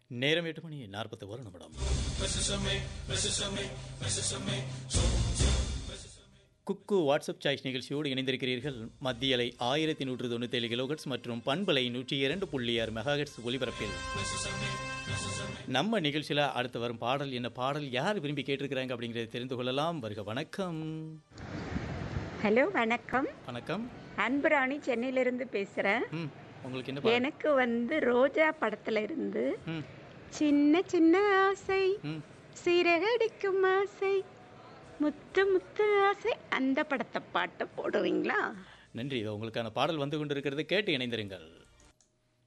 நேரம் எட்டு மணி நாற்பத்தி ஒரு நிமிடம் குக்கு வாட்ஸ்அப் சாய்ஸ் நிகழ்ச்சியோடு இணைந்திருக்கிறீர்கள் மத்தியலை ஆயிரத்தி நூற்று தொண்ணூற்றி ஏழு கிலோகட்ஸ் மற்றும் பண்பலை நூற்றி இரண்டு புள்ளி ஆறு மெகாஹெட்ஸ் ஒலிபரப்பில் நம்ம நிகழ்ச்சியில் அடுத்து வரும் பாடல் என்ன பாடல் யார் விரும்பி கேட்டிருக்கிறாங்க அப்படிங்கிறத தெரிந்து கொள்ளலாம் வருக வணக்கம் ஹலோ வணக்கம் வணக்கம் அன்புராணி சென்னையிலிருந்து பேசுகிறேன் ம் உங்களுக்கு என்ன பாடல் எனக்கு வந்து ரோஜா படத்துல இருந்து ம் சின்ன சின்ன ஆசை ம் சிறகடிக்கும் ஆசை முத்து முத்து ஆசை அந்த படத்தை பாட்டை போடுவீங்களா நன்றி இதோ உங்களுக்கான பாடல் வந்து கொண்டிருக்கிறது கேட்டு இணைந்திருங்கள்